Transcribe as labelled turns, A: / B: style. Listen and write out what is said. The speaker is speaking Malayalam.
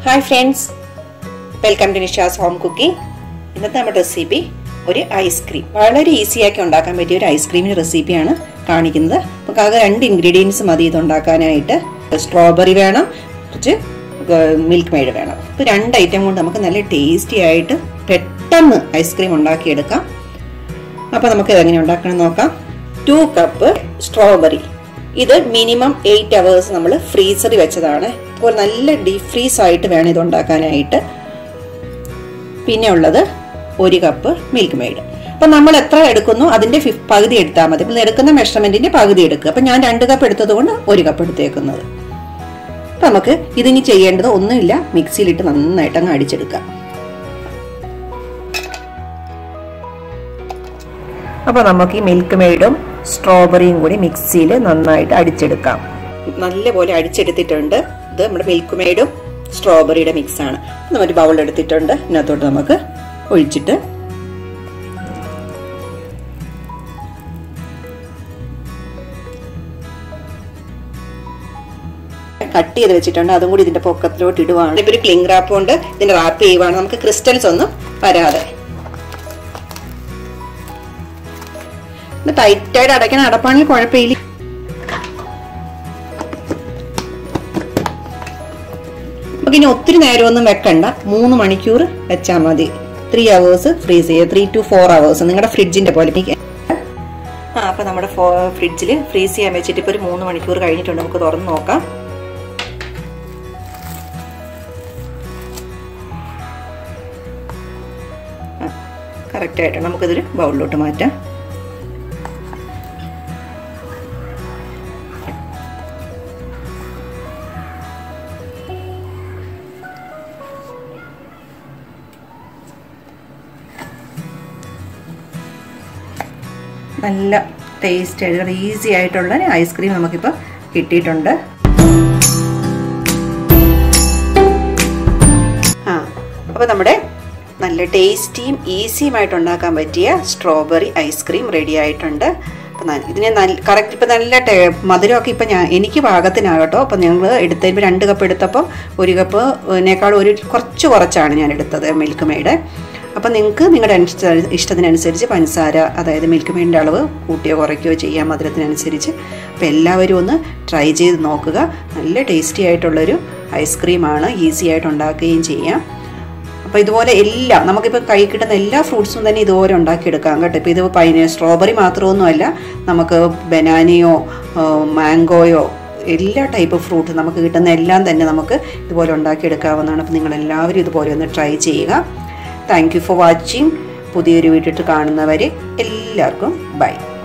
A: hi friends welcome to Nisha's home cooking ഇന്നത്തെ നമ്മുടെ റെസിപ്പി ഒരു ഐസ്ക്രീം വളരെ ഈസി ആക്കി ഉണ്ടാക്കാൻ പറ്റിയ ഒരു ഐസ്ക്രീമിൻ്റെ റെസിപ്പിയാണ് കാണിക്കുന്നത് നമുക്ക് ആകെ രണ്ട് ഇൻഗ്രീഡിയൻസ് മതി ഇത് ഉണ്ടാക്കാനായിട്ട് സ്ട്രോബെറി വേണം കുറച്ച് മിൽക്ക് മെയ്ഡ് വേണം ഇപ്പോൾ രണ്ട് ഐറ്റം കൊണ്ട് നമുക്ക് നല്ല ടേസ്റ്റി ആയിട്ട് പെട്ടെന്ന് ഐസ്ക്രീം ഉണ്ടാക്കിയെടുക്കാം അപ്പോൾ നമുക്ക് ഇതെങ്ങനെ ഉണ്ടാക്കണം നോക്കാം ടു കപ്പ് സ്ട്രോബെറി ഇത് മിനിമം എയ്റ്റ് അവേഴ്സ് നമ്മൾ ഫ്രീസറിൽ വെച്ചതാണ് അതുപോലെ നല്ല ഡീപ് ഫ്രീസ് ആയിട്ട് വേണം ഇത് ഉണ്ടാക്കാനായിട്ട് പിന്നെ ഉള്ളത് ഒരു കപ്പ് മിൽക്ക് മെയ്ഡ് അപ്പം നമ്മൾ എത്ര എടുക്കുന്നു അതിൻ്റെ ഫിഫ് പകുതി എടുത്താൽ മതി നമ്മൾ എടുക്കുന്ന മെഷർമെൻറ്റിൻ്റെ പകുതി എടുക്കുക അപ്പം ഞാൻ രണ്ട് കപ്പ് എടുത്തത് കൊണ്ട് ഒരു കപ്പ് എടുത്തേക്കുന്നത് അപ്പം നമുക്ക് ഇതിനി ചെയ്യേണ്ടത് ഒന്നുമില്ല മിക്സിയിലിട്ട് നന്നായിട്ട് അങ്ങ് അടിച്ചെടുക്കാം അപ്പോൾ നമുക്ക് ഈ മിൽക്ക് മെയ്ഡും സ്ട്രോബെറിയും കൂടി മിക്സിയിൽ നന്നായിട്ട് അടിച്ചെടുക്കാം നല്ലപോലെ അടിച്ചെടുത്തിട്ടുണ്ട് ഇത് നമ്മുടെ മിൽക്ക് മെയ്ഡും സ്ട്രോബെറിയുടെ മിക്സ് ആണ് നമ്മൾ ബൗൾ എടുത്തിട്ടുണ്ട് ഇതിനകത്തോട്ട് നമുക്ക് ഒഴിച്ചിട്ട് കട്ട് ചെയ്ത് വെച്ചിട്ടുണ്ട് അതും കൂടി ഇതിന്റെ പൊക്കത്തിലോട്ട് ഇടുവാണ് ഇപ്പൊ ഒരു ക്ലിംഗ് റാപ്പ് കൊണ്ട് ഇതിന്റെ റാപ്പ് ചെയ്യുവാണ് നമുക്ക് ക്രിസ്റ്റൽസ് ഒന്നും വരാതെ ഇത് ടൈറ്റായിട്ട് അടയ്ക്കാൻ അടപ്പാണെങ്കിൽ കുഴപ്പമില്ല നമുക്ക് ഇനി ഒത്തിരി നേരമൊന്നും വെക്കണ്ട മൂന്ന് മണിക്കൂർ വെച്ചാൽ മതി ത്രീ അവേഴ്സ് ഫ്രീസ് ചെയ്യുക ത്രീ ടു ഫോർ അവേഴ്സ് നിങ്ങളുടെ ഫ്രിഡ്ജിന്റെ പോലെ ആ അപ്പൊ നമ്മുടെ ഫ്രിഡ്ജിൽ ഫ്രീസ് ചെയ്യാൻ വെച്ചിട്ട് ഇപ്പൊ ഒരു മൂന്ന് മണിക്കൂർ കഴിഞ്ഞിട്ടുണ്ട് നമുക്ക് തുറന്ന് നോക്കാം കറക്റ്റ് ആയിട്ട് നമുക്കിതൊരു ബൗളിലോട്ട് മാറ്റാം നല്ല ടേസ്റ്റ് ആയിട്ട് ഈസി ആയിട്ടുള്ള ഐസ്ക്രീം നമുക്കിപ്പോൾ കിട്ടിയിട്ടുണ്ട് ആ അപ്പോൾ നമ്മുടെ നല്ല ടേസ്റ്റിയും ഈസിയുമായിട്ട് ഉണ്ടാക്കാൻ പറ്റിയ സ്ട്രോബെറി ഐസ്ക്രീം റെഡി ആയിട്ടുണ്ട് അപ്പം ഇതിന് നല്ല കറക്റ്റ് ഇപ്പം നല്ല ടേ മധുരമൊക്കെ ഇപ്പം ഞാൻ എനിക്ക് പാകത്തിനാകട്ടോ അപ്പം ഞങ്ങൾ എടുത്തതിപ്പോൾ രണ്ട് കപ്പ് എടുത്തപ്പോൾ ഒരു കപ്പ് ഇതിനേക്കാൾ ഒരു കുറച്ച് കുറച്ചാണ് ഞാൻ എടുത്തത് മിൽക്ക് മെയ്ഡ് അപ്പം നിങ്ങൾക്ക് നിങ്ങളുടെ ഇഷ്ടത്തിനനുസരിച്ച് പഞ്ചസാര അതായത് മിൽക്ക് മെയ്ഡിൻ്റെ അളവ് കൂട്ടിയോ കുറയ്ക്കുകയോ ചെയ്യാം മധുരത്തിനനുസരിച്ച് അപ്പോൾ എല്ലാവരും ഒന്ന് ട്രൈ ചെയ്ത് നോക്കുക നല്ല ടേസ്റ്റി ആയിട്ടുള്ളൊരു ഐസ്ക്രീമാണ് ഈസി ആയിട്ട് ഉണ്ടാക്കുകയും ചെയ്യാം അപ്പോൾ ഇതുപോലെ എല്ലാം നമുക്കിപ്പോൾ കൈ കിട്ടുന്ന എല്ലാ ഫ്രൂട്ട്സും തന്നെ ഇതുപോലെ ഉണ്ടാക്കിയെടുക്കാം കേട്ടോ ഇപ്പോൾ ഇത് പൈന സ്ട്രോബെറി മാത്രമൊന്നുമല്ല നമുക്ക് ബനാനയോ മാംഗോയോ എല്ലാ ടൈപ്പ് ഫ്രൂട്ട് നമുക്ക് കിട്ടുന്ന എല്ലാം തന്നെ നമുക്ക് ഇതുപോലെ ഉണ്ടാക്കിയെടുക്കാവുന്നതാണ് അപ്പോൾ നിങ്ങൾ എല്ലാവരും ഇതുപോലെ ഒന്ന് ട്രൈ ചെയ്യുക താങ്ക് യു ഫോർ വാച്ചിങ് പുതിയൊരു വീഡിയോ കാണുന്നവരെ എല്ലാവർക്കും ബൈ